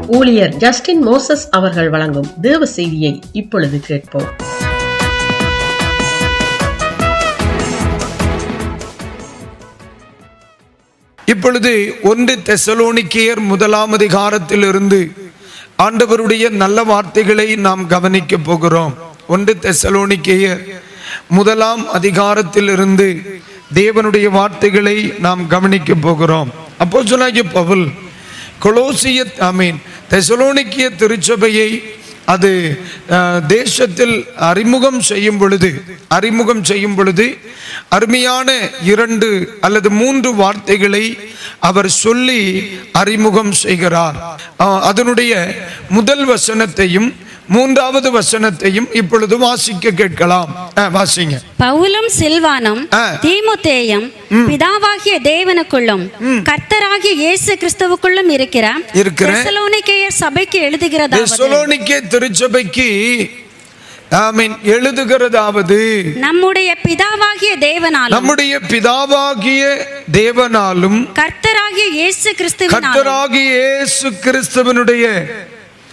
ஊழியர் Justin Moses அவர்கள் வழங்கும் தேவ செய்தியை இப்பொழுது கேட்போம் இப்பொழுது ஒன்று தெசலோனிக்கேயர் முதலாம் அதிகாரத்திலிருந்து ஆண்டவருடைய நல்ல வார்த்தைகளை நாம் கவனிக்க போகிறோம் ஒன்று தெசலோனிக்கேயர் முதலாம் அதிகாரத்திலிருந்து தேவனுடைய வார்த்தைகளை நாம் கவனிக்க போகிறோம் அப்போ பவுல் கொலோசிய ஆமீன் தெசலோனிக்கிய திருச்சபையை அது அஹ், தேசத்தில் அறிமுகம் செய்யும் பொழுது அறிமுகம் செய்யும் பொழுது அருமையான இரண்டு அல்லது மூன்று வார்த்தைகளை அவர் சொல்லி அறிமுகம் செய்கிறார் அஹ், அதனுடைய முதல் வசனத்தையும் மூன்றாவது வசனத்தையும் இப்பொழுது வாசிக்க கேட்கலாம் அஹ், வாசிங்க பவுலும் சில்வானும் ஆ. தீமுத்தேயும் பிதாவாகிய தேவனுக்குள்ளும் கர்த்தராகிய இயேசு கிறிஸ்துவுக்குள்ளும் இருக்கிற இருக்கிற தெசலோனிக்கேயர் சபைக்கு எழுதுகிறதாவது தெசலோனிக்கே திருச்சபைக்கு ஆமீன் எழுதுகிறதாவது நம்முடைய பிதாவாகிய தேவனாலும் நம்முடைய பிதாவாகிய தேவனாலும் கர்த்தராகிய இயேசு கிறிஸ்துவினாலும் கர்த்தராகிய இயேசு கிறிஸ்துவனுடைய